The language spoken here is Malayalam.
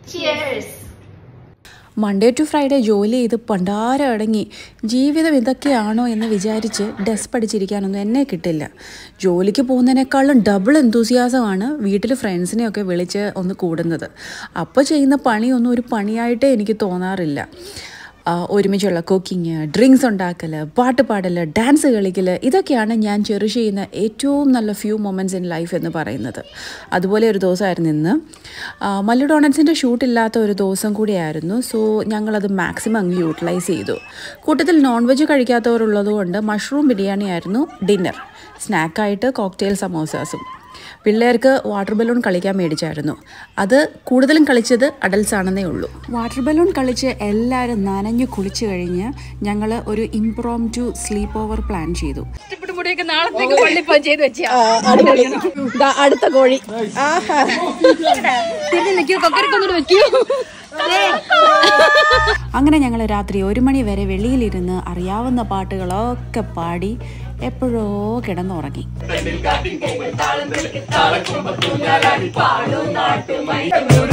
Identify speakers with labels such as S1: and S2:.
S1: മൺഡേ ടു ഫ്രൈഡേ ജോലി ചെയ്ത് പണ്ടാരം അടങ്ങി ജീവിതം ഇതൊക്കെയാണോ എന്ന് വിചാരിച്ച് ഡെസ് പഠിച്ചിരിക്കാനൊന്നും എന്നെ കിട്ടില്ല ജോലിക്ക് പോകുന്നതിനേക്കാളും ഡബിൾ എന്തൂസിയാസമാണ് വീട്ടിൽ ഫ്രണ്ട്സിനെയൊക്കെ വിളിച്ച് ഒന്ന് കൂടുന്നത് അപ്പോൾ ചെയ്യുന്ന പണിയൊന്നും ഒരു പണിയായിട്ടേ എനിക്ക് തോന്നാറില്ല ആ, ഒരുമിച്ചുള്ള കുക്കിങ് ഡ്രിങ്ക്സ് ഉണ്ടാക്കൽ പാട്ട് പാടൽ ഡാൻസ് കളിക്കൽ ഇതൊക്കെയാണ് ഞാൻ ചെറിഷ് ചെയ്യുന്ന ഏറ്റവും നല്ല ഫ്യൂ മൊമെൻറ്റ്സ് ഇൻ ലൈഫ് എന്ന് പറയുന്നത് അതുപോലെ ഒരു ദിവസമായിരുന്നു ഇന്ന് ആ, മല്ലു ഡോണറ്റ്സിൻ്റെ ഷൂട്ട് ഇല്ലാത്ത ഒരു ദിവസം കൂടിയായിരുന്നു സോ ഞങ്ങളത് മാക്സിമം അങ്ങ് യൂട്ടിലൈസ് ചെയ്തു കൂട്ടത്തിൽ നോൺ വെജ് കഴിക്കാത്തവരുള്ളതുകൊണ്ട് മഷ്റൂം ബിരിയാണി ആയിരുന്നു ഡിന്നർ സ്നാക്കായിട്ട് കോക്ടെയിൽ സമോസാസും പിള്ളേർക്ക് വാട്ടർ ബലൂൺ കളിക്കാൻ മേടിച്ചായിരുന്നു അത് കൂടുതലും കളിച്ചത് അഡൽസ് ആണെന്നേ ഉള്ളൂ വാട്ടർ ബലൂൺ കളിച്ച് എല്ലാവരും നനഞ്ഞു കുളിച്ചു കഴിഞ്ഞ് ഞങ്ങൾ ഒരു impromptu sleep over plan ചെയ്തു
S2: ഇഷ്ടപ്പെട്ട മുടിയൊക്കെ നാളത്തേക്ക് പള്ളിപ്പോ ചെയ്ത് വെച്ചാ
S3: അടുത്ത കോഴി
S2: തിരിഞ്ഞ് നിൽക്കൂ കൊക്കരക്കൊന്നിട്ട് വെക്കൂ
S1: അങ്ങനെ ഞങ്ങൾ രാത്രി ഒരു മണി വരെ വെളിയിലിരുന്ന് അറിയാവുന്ന പാട്ടുകളൊക്കെ പാടി എപ്പോഴോ കിടന്നുറങ്ങി
S4: ഫ്രണ്ടിൽ കാറ്റിൻ പൂവ് താളം തെളിക്ക് താളക്കുമ്പ തൂഞ്ഞാലാടി പാടും നാട്ടുമൈ